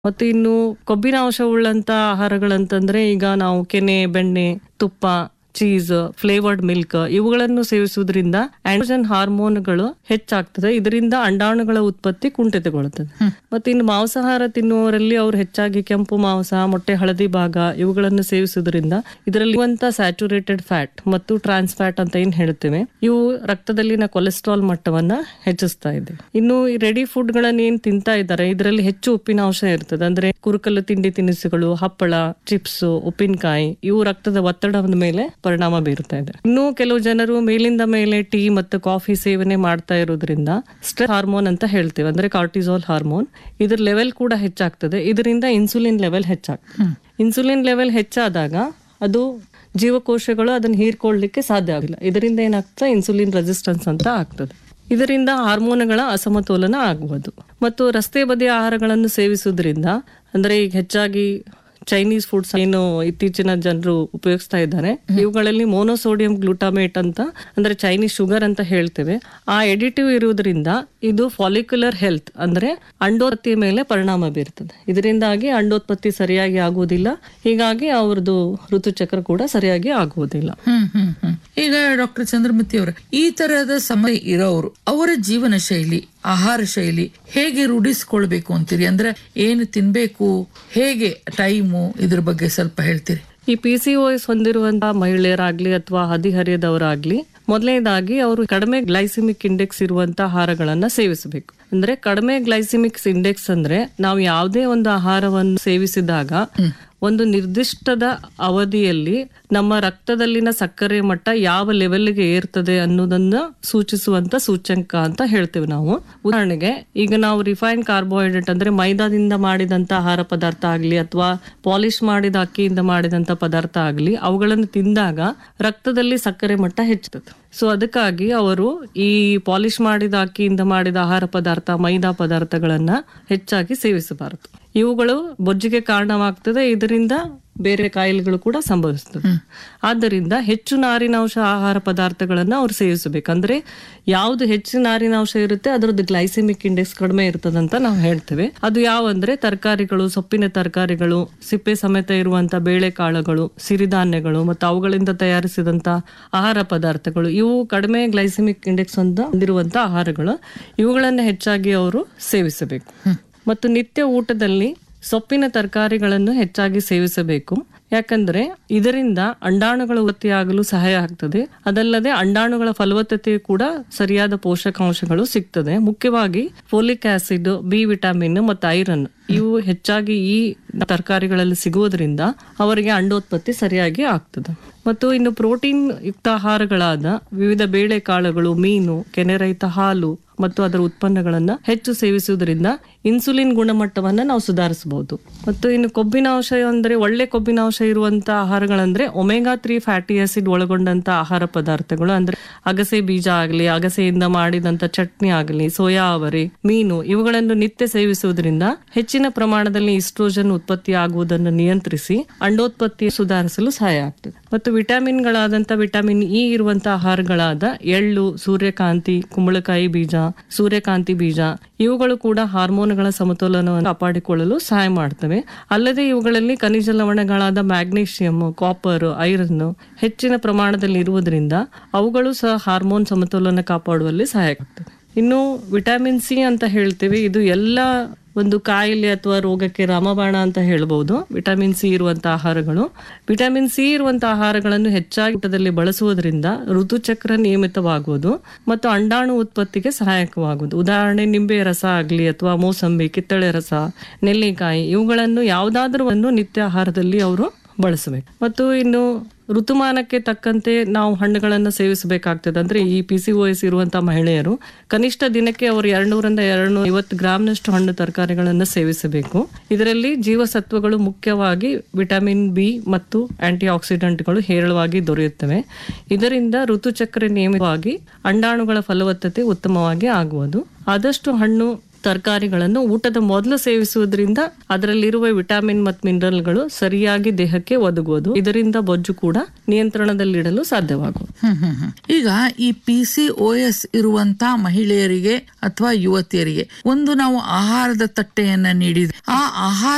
ಮತ್ತು ಇನ್ನು ಕೊಬ್ಬಿನ ಅಂಶವುಳ್ಳಂತ ಆಹಾರಗಳಂತಂದ್ರೆ ಈಗ ನಾವು ಕೆನೆ ಬೆಣ್ಣೆ ತುಪ್ಪ ಚೀಸ್ ಫ್ಲೇವರ್ಡ್ ಮಿಲ್ಕ್ ಇವುಗಳನ್ನು ಸೇವಿಸುವುದರಿಂದ ಆಂಡ್ರೋಜನ್ ಹಾರ್ಮೋನ್ಗಳು ಹೆಚ್ಚಾಗ್ತದೆ ಇದರಿಂದ ಅಂಡಾಣುಗಳ ಉತ್ಪತ್ತಿ ಕುಂಠಿತಗೊಳ್ಳುತ್ತದೆ ಮತ್ತೆ ಇನ್ನು ಮಾಂಸಾಹಾರ ತಿನ್ನುವವರಲ್ಲಿ ಅವರು ಹೆಚ್ಚಾಗಿ ಕೆಂಪು ಮಾಂಸ ಮೊಟ್ಟೆ ಹಳದಿ ಭಾಗ ಇವುಗಳನ್ನು ಸೇವಿಸುವುದರಿಂದ ಇದರಲ್ಲಿ ಇರುವಂತ ಸ್ಯಾಚುರೇಟೆಡ್ ಫ್ಯಾಟ್ ಮತ್ತು ಟ್ರಾನ್ಸ್ ಫ್ಯಾಟ್ ಅಂತ ಏನ್ ಹೇಳ್ತೇವೆ ಇವು ರಕ್ತದಲ್ಲಿನ ಕೊಲೆಸ್ಟ್ರಾಲ್ ಮಟ್ಟವನ್ನ ಹೆಚ್ಚಿಸ್ತಾ ಇದೆ ಇನ್ನು ಈ ರೆಡಿ ಫುಡ್ ಗಳನ್ನ ಏನ್ ತಿಂತಾ ಇದ್ದಾರೆ ಇದರಲ್ಲಿ ಹೆಚ್ಚು ಉಪ್ಪಿನ ಅಂಶ ಇರ್ತದೆ ಅಂದ್ರೆ ಕುರುಕಲು ತಿಂಡಿ ತಿನಿಸುಗಳು ಹಪ್ಪಳ ಚಿಪ್ಸ್ ಉಪ್ಪಿನಕಾಯಿ ಇವು ರಕ್ತದ ಒತ್ತಡದ ಮೇಲೆ ಪರಿಣಾಮ ಬೀರುತ್ತಾ ಇದೆ ಇನ್ನು ಕೆಲವು ಜನರು ಮೇಲಿಂದ ಮೇಲೆ ಟೀ ಮತ್ತು ಕಾಫಿ ಸೇವನೆ ಮಾಡ್ತಾ ಇರೋದ್ರಿಂದ ಸ್ಟ್ರೆಸ್ ಹಾರ್ಮೋನ್ ಅಂತ ಹೇಳ್ತೇವೆ ಅಂದ್ರೆ ಕಾರ್ಟಿಸಾಲ್ ಹಾರ್ಮೋನ್ ಇದ್ರ ಲೆವೆಲ್ ಕೂಡ ಹೆಚ್ಚಾಗ್ತದೆ ಇದರಿಂದ ಇನ್ಸುಲಿನ್ ಲೆವೆಲ್ ಹೆಚ್ಚಾಗ್ತದೆ ಇನ್ಸುಲಿನ್ ಲೆವೆಲ್ ಹೆಚ್ಚಾದಾಗ ಅದು ಜೀವಕೋಶಗಳು ಅದನ್ನ ಹೀರ್ಕೊಳ್ಳಿಕ್ಕೆ ಸಾಧ್ಯ ಆಗಿಲ್ಲ ಇದರಿಂದ ಏನಾಗ್ತದೆ ಇನ್ಸುಲಿನ್ ರೆಸಿಸ್ಟೆನ್ಸ್ ಅಂತ ಆಗ್ತದೆ ಇದರಿಂದ ಹಾರ್ಮೋನ್ಗಳ ಅಸಮತೋಲನ ಆಗಬಹುದು ಮತ್ತು ರಸ್ತೆ ಬದಿಯ ಆಹಾರಗಳನ್ನು ಸೇವಿಸುವುದರಿಂದ ಅಂದ್ರೆ ಈಗ ಹೆಚ್ಚಾಗಿ ಚೈನೀಸ್ ಫುಡ್ಸ್ ಏನು ಇತ್ತೀಚಿನ ಜನರು ಉಪಯೋಗಿಸ್ತಾ ಇದ್ದಾರೆ ಇವುಗಳಲ್ಲಿ ಮೋನೋಸೋಡಿಯಂ ಗ್ಲೂಟಾಮೇಟ್ ಅಂತ ಅಂದ್ರೆ ಚೈನೀಸ್ ಶುಗರ್ ಅಂತ ಹೇಳ್ತೇವೆ ಆ ಎಡಿಟಿವ್ ಇರುವುದರಿಂದ ಇದು ಫಾಲಿಕ್ಯುಲರ್ ಹೆಲ್ತ್ ಅಂದ್ರೆ ಅಂಡೋತ್ಪತ್ತಿಯ ಮೇಲೆ ಪರಿಣಾಮ ಬೀರ್ತದೆ ಇದರಿಂದಾಗಿ ಅಂಡೋತ್ಪತ್ತಿ ಸರಿಯಾಗಿ ಆಗುವುದಿಲ್ಲ ಹೀಗಾಗಿ ಅವ್ರದ್ದು ಋತುಚಕ್ರ ಕೂಡ ಸರಿಯಾಗಿ ಆಗುವುದಿಲ್ಲ ಹ್ಮ್ ಹ್ಮ್ ಹ್ಮ್ ಈಗ ಡಾಕ್ಟರ್ ಚಂದ್ರಮತಿ ಅವರ ಈ ತರಹದ ಸಮಯ ಇರೋರು ಅವರ ಜೀವನ ಶೈಲಿ ಆಹಾರ ಶೈಲಿ ಹೇಗೆ ರೂಢಿಸ್ಕೊಳ್ಬೇಕು ಅಂತೀರಿ ಅಂದ್ರೆ ಏನು ತಿನ್ಬೇಕು ಹೇಗೆ ಟೈಮು ಇದ್ರ ಬಗ್ಗೆ ಸ್ವಲ್ಪ ಹೇಳ್ತೀರಿ ಈ ಪಿ ಸಿ ಓ ಎಸ್ ಹೊಂದಿರುವಂತಹ ಮಹಿಳೆಯರಾಗ್ಲಿ ಅಥವಾ ಹದಿಹರಿಯದವರಾಗ್ಲಿ ಮೊದಲನೇದಾಗಿ ಅವರು ಕಡಿಮೆ ಗ್ಲೈಸಿಮಿಕ್ ಇಂಡೆಕ್ಸ್ ಇರುವಂತಹ ಆಹಾರಗಳನ್ನ ಸೇವಿಸಬೇಕು ಅಂದ್ರೆ ಕಡಿಮೆ ಗ್ಲೈಸಿಮಿಕ್ಸ್ ಇಂಡೆಕ್ಸ್ ಅಂದ್ರೆ ನಾವು ಯಾವುದೇ ಒಂದು ಆಹಾರವನ್ನು ಸೇವಿಸಿದಾಗ ಒಂದು ನಿರ್ದಿಷ್ಟದ ಅವಧಿಯಲ್ಲಿ ನಮ್ಮ ರಕ್ತದಲ್ಲಿನ ಸಕ್ಕರೆ ಮಟ್ಟ ಯಾವ ಲೆವೆಲ್ಗೆ ಏರ್ತದೆ ಅನ್ನೋದನ್ನ ಸೂಚಿಸುವಂತ ಸೂಚ್ಯಂಕ ಅಂತ ಹೇಳ್ತೇವೆ ನಾವು ಉದಾಹರಣೆಗೆ ಈಗ ನಾವು ರಿಫೈನ್ಡ್ ಕಾರ್ಬೋಹೈಡ್ರೇಟ್ ಅಂದ್ರೆ ಮೈದಾದಿಂದ ಮಾಡಿದಂತ ಆಹಾರ ಪದಾರ್ಥ ಆಗ್ಲಿ ಅಥವಾ ಪಾಲಿಶ್ ಮಾಡಿದ ಅಕ್ಕಿಯಿಂದ ಮಾಡಿದಂತ ಪದಾರ್ಥ ಆಗ್ಲಿ ಅವುಗಳನ್ನು ತಿಂದಾಗ ರಕ್ತದಲ್ಲಿ ಸಕ್ಕರೆ ಮಟ್ಟ ಹೆಚ್ಚುತ್ತದೆ ಸೊ ಅದಕ್ಕಾಗಿ ಅವರು ಈ ಪಾಲಿಶ್ ಮಾಡಿದ ಅಕ್ಕಿಯಿಂದ ಮಾಡಿದ ಆಹಾರ ಪದಾರ್ಥ ಮೈದಾ ಪದಾರ್ಥಗಳನ್ನ ಹೆಚ್ಚಾಗಿ ಸೇವಿಸಬಾರದು ಇವುಗಳು ಬೊಜ್ಜಿಗೆ ಕಾರಣವಾಗ್ತದೆ ಇದರಿಂದ ಬೇರೆ ಕಾಯಿಲೆಗಳು ಕೂಡ ಸಂಭವಿಸ್ತದೆ ಆದ್ದರಿಂದ ಹೆಚ್ಚು ನಾರಿನಾಂಶ ಆಹಾರ ಪದಾರ್ಥಗಳನ್ನ ಅವ್ರು ಸೇವಿಸಬೇಕಂದ್ರೆ ಯಾವ್ದು ಹೆಚ್ಚು ನಾರಿನಾಂಶ ಇರುತ್ತೆ ಅದರದ್ದು ಗ್ಲೈಸೆಮಿಕ್ ಇಂಡೆಕ್ಸ್ ಕಡಿಮೆ ಇರ್ತದಂತ ನಾವು ಹೇಳ್ತೇವೆ ಅದು ಯಾವಂದ್ರೆ ತರಕಾರಿಗಳು ಸೊಪ್ಪಿನ ತರಕಾರಿಗಳು ಸಿಪ್ಪೆ ಸಮೇತ ಇರುವಂತ ಬೇಳೆಕಾಳುಗಳು ಸಿರಿಧಾನ್ಯಗಳು ಮತ್ತು ಅವುಗಳಿಂದ ತಯಾರಿಸಿದಂತ ಆಹಾರ ಪದಾರ್ಥಗಳು ಇವು ಕಡಿಮೆ ಗ್ಲೈಸೆಮಿಕ್ ಇಂಡೆಕ್ಸ್ ಅಂತ ಹೊಂದಿರುವಂತ ಆಹಾರಗಳು ಇವುಗಳನ್ನ ಹೆಚ್ಚಾಗಿ ಅವರು ಸೇವಿಸಬೇಕು ಮತ್ತು ನಿತ್ಯ ಊಟದಲ್ಲಿ ಸೊಪ್ಪಿನ ತರಕಾರಿಗಳನ್ನು ಹೆಚ್ಚಾಗಿ ಸೇವಿಸಬೇಕು ಯಾಕಂದ್ರೆ ಇದರಿಂದ ಅಂಡಾಣುಗಳ ಉತ್ಪತ್ತಿಯಾಗಲು ಸಹಾಯ ಆಗ್ತದೆ ಅದಲ್ಲದೆ ಅಂಡಾಣುಗಳ ಫಲವತ್ತತೆ ಕೂಡ ಸರಿಯಾದ ಪೋಷಕಾಂಶಗಳು ಸಿಗ್ತದೆ ಮುಖ್ಯವಾಗಿ ಫೋಲಿಕ್ ಆಸಿಡ್ ಬಿ ವಿಟಮಿನ್ ಮತ್ತು ಐರನ್ ಇವು ಹೆಚ್ಚಾಗಿ ಈ ತರಕಾರಿಗಳಲ್ಲಿ ಸಿಗುವುದರಿಂದ ಅವರಿಗೆ ಅಂಡೋತ್ಪತ್ತಿ ಸರಿಯಾಗಿ ಆಗ್ತದೆ ಮತ್ತು ಇನ್ನು ಪ್ರೋಟೀನ್ ಯುಕ್ತ ಆಹಾರಗಳಾದ ವಿವಿಧ ಬೇಳೆಕಾಳುಗಳು ಮೀನು ಕೆನೆರಹಿತ ಹಾಲು ಮತ್ತು ಅದರ ಉತ್ಪನ್ನಗಳನ್ನ ಹೆಚ್ಚು ಸೇವಿಸುವುದರಿಂದ ಇನ್ಸುಲಿನ್ ಗುಣಮಟ್ಟವನ್ನ ನಾವು ಸುಧಾರಿಸಬಹುದು ಮತ್ತು ಇನ್ನು ಕೊಬ್ಬಿನಾಂಶ ಅಂದ್ರೆ ಒಳ್ಳೆ ಕೊಬ್ಬಿನಾಂಶ ಇರುವಂತ ಆಹಾರಗಳಂದ್ರೆ ಒಮೆಗಾ ತ್ರೀ ಫ್ಯಾಟಿ ಆಸಿಡ್ ಒಳಗೊಂಡಂತ ಆಹಾರ ಪದಾರ್ಥಗಳು ಅಂದ್ರೆ ಅಗಸೆ ಬೀಜ ಆಗಲಿ ಅಗಸೆಯಿಂದ ಮಾಡಿದಂತ ಚಟ್ನಿ ಆಗಲಿ ಸೋಯಾ ಅವರೆ ಮೀನು ಇವುಗಳನ್ನು ನಿತ್ಯ ಸೇವಿಸುವುದರಿಂದ ಹೆಚ್ಚಿನ ಪ್ರಮಾಣದಲ್ಲಿ ಇಸ್ಟ್ರೋಜನ್ ಉತ್ಪತ್ತಿ ಆಗುವುದನ್ನು ನಿಯಂತ್ರಿಸಿ ಅಂಡೋತ್ಪತ್ತಿ ಸುಧಾರಿಸಲು ಸಹಾಯ ಆಗ್ತದೆ ಮತ್ತು ವಿಟಮಿನ್ಗಳಾದಂತ ವಿಟಮಿನ್ ಇ ಇರುವಂತ ಆಹಾರಗಳಾದ ಎಳ್ಳು ಸೂರ್ಯಕಾಂತಿ ಕುಂಬಳಕಾಯಿ ಬೀಜ ಸೂರ್ಯಕಾಂತಿ ಬೀಜ ಇವುಗಳು ಕೂಡ ಹಾರ್ಮೋನ್ಗಳ ಸಮತೋಲನವನ್ನು ಕಾಪಾಡಿಕೊಳ್ಳಲು ಸಹಾಯ ಮಾಡ್ತವೆ ಅಲ್ಲದೆ ಇವುಗಳಲ್ಲಿ ಖನಿಜ ಲವಣಗಳಾದ ಮ್ಯಾಗ್ನೀಷಿಯಂ ಕಾಪರ್ ಐರನ್ ಹೆಚ್ಚಿನ ಪ್ರಮಾಣದಲ್ಲಿ ಇರುವುದರಿಂದ ಅವುಗಳು ಸಹ ಹಾರ್ಮೋನ್ ಸಮತೋಲನ ಕಾಪಾಡುವಲ್ಲಿ ಸಹಾಯ ಆಗ್ತದೆ ಇನ್ನು ವಿಟಮಿನ್ ಸಿ ಅಂತ ಹೇಳ್ತೇವೆ ಇದು ಎಲ್ಲ ಒಂದು ಕಾಯಿಲೆ ಅಥವಾ ರೋಗಕ್ಕೆ ರಾಮಬಾಣ ಅಂತ ಹೇಳ್ಬಹುದು ವಿಟಮಿನ್ ಸಿ ಇರುವಂತ ಆಹಾರಗಳು ವಿಟಮಿನ್ ಸಿ ಇರುವಂತ ಆಹಾರಗಳನ್ನು ಹೆಚ್ಚಾಗಿ ಊಟದಲ್ಲಿ ಬಳಸುವುದರಿಂದ ಋತುಚಕ್ರ ನಿಯಮಿತವಾಗುವುದು ಮತ್ತು ಅಂಡಾಣು ಉತ್ಪತ್ತಿಗೆ ಸಹಾಯಕವಾಗುವುದು ಉದಾಹರಣೆ ನಿಂಬೆ ರಸ ಆಗಲಿ ಅಥವಾ ಮೋಸಂಬಿ ಕಿತ್ತಳೆ ರಸ ನೆಲ್ಲಿಕಾಯಿ ಇವುಗಳನ್ನು ಯಾವುದಾದ್ರೂ ಒಂದು ನಿತ್ಯ ಆಹಾರದಲ್ಲಿ ಅವರು ಬಳಸಬೇಕು ಮತ್ತು ಇನ್ನು ಋತುಮಾನಕ್ಕೆ ತಕ್ಕಂತೆ ನಾವು ಹಣ್ಣುಗಳನ್ನು ಸೇವಿಸಬೇಕಾಗ್ತದೆ ಅಂದ್ರೆ ಈ ಪಿ ಸಿ ಓ ಎಸ್ ಇರುವಂತಹ ಮಹಿಳೆಯರು ಕನಿಷ್ಠ ದಿನಕ್ಕೆ ಅವರು ಎರಡ್ನೂರಿಂದ ಎರಡ್ನೂರ ಐವತ್ತು ಗ್ರಾಮ್ನಷ್ಟು ಹಣ್ಣು ತರಕಾರಿಗಳನ್ನು ಸೇವಿಸಬೇಕು ಇದರಲ್ಲಿ ಜೀವಸತ್ವಗಳು ಮುಖ್ಯವಾಗಿ ವಿಟಮಿನ್ ಬಿ ಮತ್ತು ಆಂಟಿ ಆಕ್ಸಿಡೆಂಟ್ಗಳು ಹೇರಳವಾಗಿ ದೊರೆಯುತ್ತವೆ ಇದರಿಂದ ಋತುಚಕ್ರ ನಿಯಮಿತವಾಗಿ ಅಂಡಾಣುಗಳ ಫಲವತ್ತತೆ ಉತ್ತಮವಾಗಿ ಆಗುವುದು ಆದಷ್ಟು ಹಣ್ಣು ತರಕಾರಿಗಳನ್ನು ಊಟದ ಮೊದಲು ಸೇವಿಸುವುದರಿಂದ ಅದರಲ್ಲಿರುವ ವಿಟಮಿನ್ ಮತ್ತು ಮಿನರಲ್ಗಳು ಸರಿಯಾಗಿ ದೇಹಕ್ಕೆ ಒದಗುವುದು ಇದರಿಂದ ಬೊಜ್ಜು ಕೂಡ ನಿಯಂತ್ರಣದಲ್ಲಿಡಲು ಸಾಧ್ಯವಾಗುವುದು ಹ್ಮ್ ಹ್ಮ್ ಹ್ಮ್. ಈಗ ಈ ಪಿ ಸಿ ಓ ಎಸ್ ಇರುವಂತ ಮಹಿಳೆಯರಿಗೆ ಅಥವಾ ಯುವತಿಯರಿಗೆ ಒಂದು ನಾವು ಆಹಾರದ ತಟ್ಟೆಯನ್ನ ನೀಡಿದ್ರೆ ಆ ಆಹಾರ